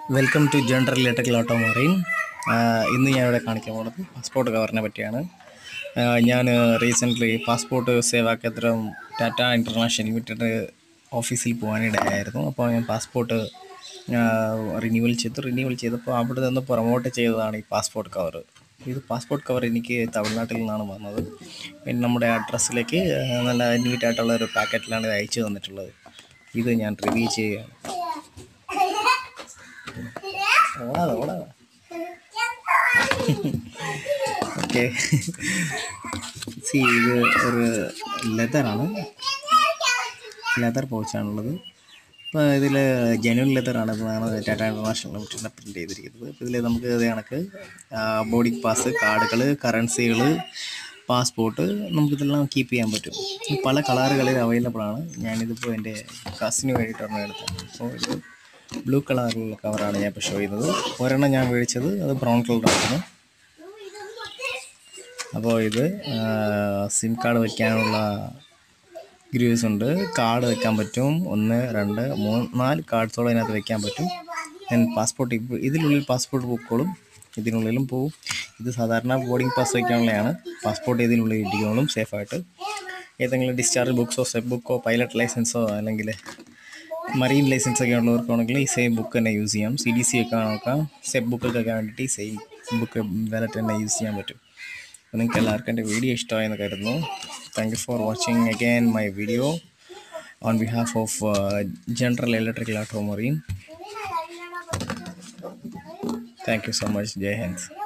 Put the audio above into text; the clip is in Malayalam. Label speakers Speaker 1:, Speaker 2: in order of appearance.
Speaker 1: welcome to General Electrical Auto Marine ഇന്ന് ഞാനിവിടെ കാണിക്കാൻ പോകുന്നത് പാസ്പോർട്ട് കവറിനെ പറ്റിയാണ് ഞാൻ റീസെൻ്റ്ലി പാസ്പോർട്ട് സേവാ കേന്ദ്രം ടാറ്റ ഇൻ്റർനാഷണൽ ലിമിറ്റഡ് ഓഫീസിൽ പോകാനിടയായിരുന്നു അപ്പോൾ ഞാൻ പാസ്പോർട്ട് റിന്യൂവൽ ചെയ്തു റിന്യൂവൽ ചെയ്തപ്പോൾ അവിടെ നിന്ന് പ്രൊമോട്ട് ചെയ്തതാണ് ഈ പാസ്പോർട്ട് കവർ ഇത് പാസ്പോർട്ട് കവർ എനിക്ക് തമിഴ്നാട്ടിൽ നിന്നാണ് വന്നത് പിന്നെ നമ്മുടെ അഡ്രസ്സിലേക്ക് നല്ല നീറ്റായിട്ടുള്ള ഒരു പാക്കറ്റിലാണ് ഇത് അയച്ചു തന്നിട്ടുള്ളത് ഇത് ഞാൻ റിവ്യൂ ചെയ്യുകയാണ് ഓടാതെ ഓടാതെ ഓക്കെ സി ഇത് ഒരു ലെതറാണ് ലെതർ പൗച്ചാണുള്ളത് അപ്പോൾ ഇതിൽ ജെന്യൂൻ ലെതറാണ് ഇതാണ് ടാറ്റ ഇൻ്റർനാഷണൽ ലിമിറ്റഡിനെ പ്രിൻറ്റ് ചെയ്തിരിക്കുന്നത് അപ്പോൾ ഇതിൽ നമുക്ക് ഇത് കണക്ക് ബോർഡിംഗ് പാസ് കാർഡുകൾ കറൻസികൾ പാസ്പോർട്ട് നമുക്കിതെല്ലാം കീപ്പ് ചെയ്യാൻ പറ്റും ഇത് പല കളറുകളിൽ അവൈലബിൾ ആണ് ഞാനിതിപ്പോൾ എൻ്റെ കസിന് വേണ്ടിയിട്ടാണ് എടുത്തത് അപ്പോൾ ഇത് ബ്ലൂ കളറിലുള്ള കവറാണ് ഞാൻ ഇപ്പോൾ ഷോ ചെയ്യുന്നത് ഒരെണ്ണം ഞാൻ മേടിച്ചത് അത് ബ്രൗൺ കളറായിരുന്നു അപ്പോൾ ഇത് സിം കാർഡ് വയ്ക്കാനുള്ള ഗ്രൂസ് ഉണ്ട് കാർഡ് വെക്കാൻ പറ്റും ഒന്ന് രണ്ട് മൂന്ന് നാല് കാർഡ്സോളം ഇതിനകത്ത് വെക്കാൻ പറ്റും ഞാൻ പാസ്പോർട്ട് ഇപ്പോൾ ഇതിനുള്ളിൽ പാസ്പോർട്ട് ബുക്കുകളും ഇതിനുള്ളിലും പോവും ഇത് സാധാരണ ബോർഡിംഗ് പാസ് വയ്ക്കാനുള്ളതാണ് പാസ്പോർട്ട് ഇതിനുള്ളിൽ ഇരിക്കുന്നോളും സേഫായിട്ട് ഏതെങ്കിലും ഡിസ്ചാർജ് ബുക്സോ സെറ്റ് ബുക്കോ പൈലറ്റ് ലൈസൻസോ അല്ലെങ്കിൽ മറീൻ ലൈസൻസ് ഒക്കെ ഉള്ളവർക്കാണെങ്കിൽ ഈ സെയിം ബുക്ക് തന്നെ യൂസ് ചെയ്യാം സി ഡി സി ഒക്കെ നോക്കാം സെറ്റ് ബുക്കൊക്കെ വേണ്ടിയിട്ട് ഈ സെയിം ബുക്ക് വാലറ്റ് തന്നെ യൂസ് ചെയ്യാൻ പറ്റും അപ്പോൾ നിങ്ങൾക്ക് എല്ലാവർക്കും എൻ്റെ വീഡിയോ ഇഷ്ടമായെന്ന് കരുതുന്നു thank you for watching again my video on behalf of General Electrical Auto Marine thank you so much Jai Hind